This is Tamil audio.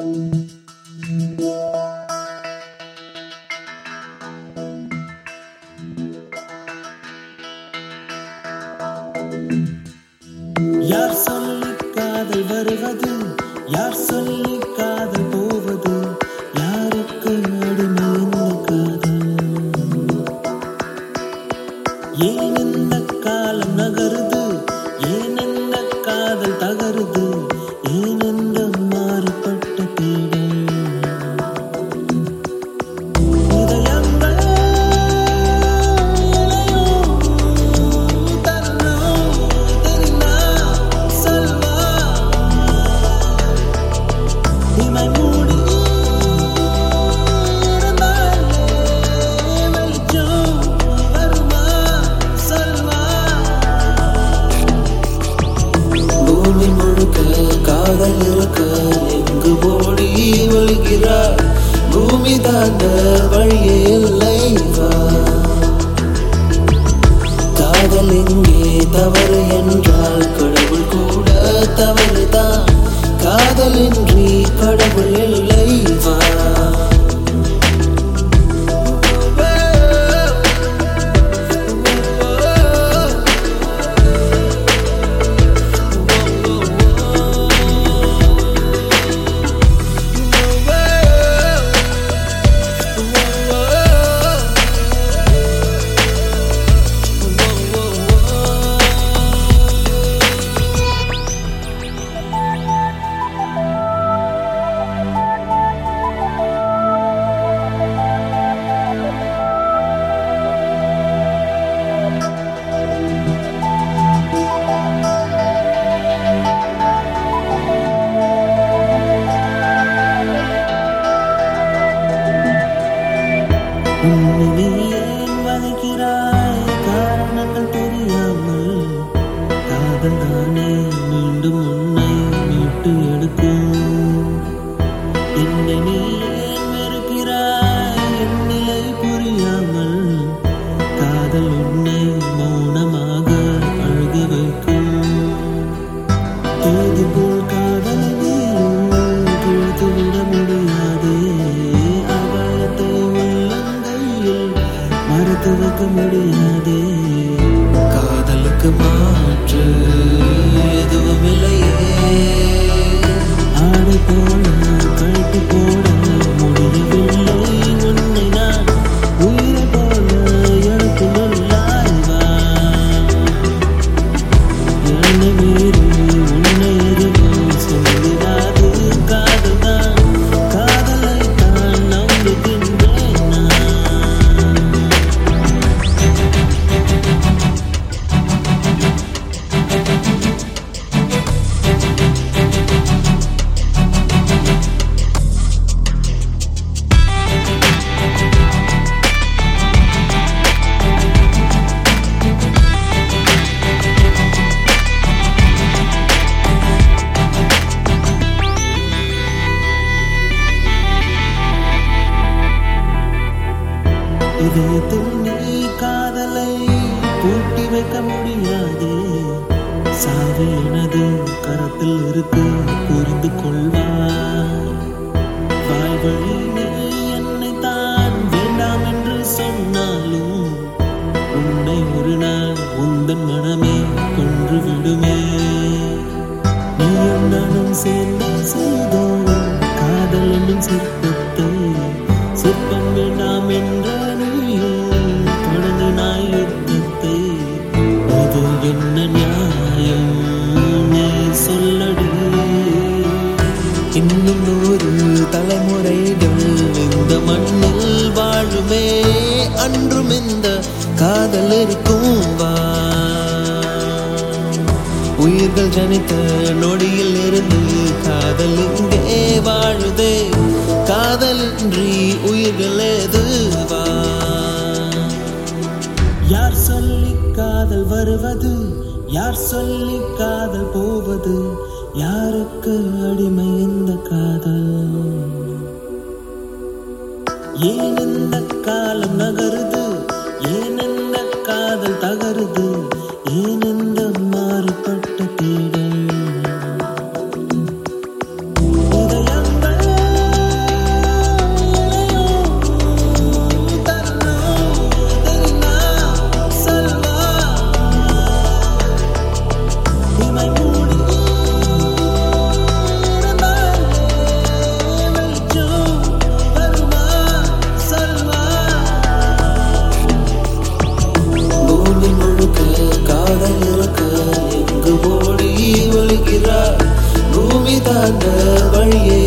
யார் சொல்லி காதல் வருவது யார் சொல்லி காதல் போவது யாருக்கு அடிமை இந்த காதல் ஏன் இந்த காலம் நகருது ஏன் இந்த காதல் தகருது ஏன் இந்த மாறுபட்ட தேடல் இதயங்கள் தருணம் தெரிந்தா சொல்வா இமை மூடி இருந்தாலே வெளிச்சம் வருமா சொல்வா பூமி முழுக்க காதல் இருக்க எங்கு ஓடி ஒழுகிறார் பூமி தாண்ட வழியே இல்லை வா காதல் இங்கே தவறு என்றால் கடவுள் கூட தவறுதான் காதலின்றி கடவுள் இல்லை வா உன்னை நீ ஏன் வதைக்கிறாய் காரணங்கள் தெரியாமல் காதல் தானே மீண்டும் உன்னை மீட்டு எடுக்கும் என்னை நீ ஏன் வெறுக்கிறாய் என் நிலை புரியாமல் காதல் உன்னை மௌனமாக அழுக வைக்கும் தேதி போல் காதலை நீயும் கிழித்து விட முடியாதே அபாயத்தை உள்ளங்கையில் மறைத்து வைக்க முடியாதே காதலுக்கு மாற்று எதுவும் இல்லையே ஆடை போல கழுத்து போட முடியவில்லை உன்னை நான் உயிரை போல எடுத்துள்ளாய் வா என்னை மீறி உன்னை எதுவும் சொல்லிடாது காதல்தான் காதலை தான் நம்புகின்றேன் நான் இதயத்தில் நீ காதலை பூட்டி வைக்க முடியாதே சாவி எனது கரத்தில் இருக்கு புரிந்து கொள்வாய் வாய் வழி நீ என்னை தான் வேண்டாம் என்று சொன்னாலும் உன்னை ஒரு நாள் உந்தன் மனமே கொன்று விடுமே நீயும் நானும் சேர்ந்து செய்தோம் காதல் என்னும் சிற்பத்தை சிற்பம் வேண்டாம் என்ற நீயும் தொடங்கினாய் யுத்தத்தை இது என்ன நியாயம் நீ சொல்லடி இன்னும் நூறு தலைமுறைகள் இந்த மண்ணில் வாழுமே அன்றும் இந்த காதல் இருக்கும் வா உயிர்கள் ஜனித்த நொடியில் இருந்து காதல் இங்கே வாழுதே காதலின்றி உயிர்கள் ஏது வா யார் சொல்லி காதல் வருவது யார் சொல்லி காதல் போவது யாருக்கு அடிமை இந்த காதல் ஏன் இந்த காலம் நகருது ஏன் இந்த காதல் தகருது ஏன் இந்த மாறுபட்ட தேடல் இதயங்கள் வழியே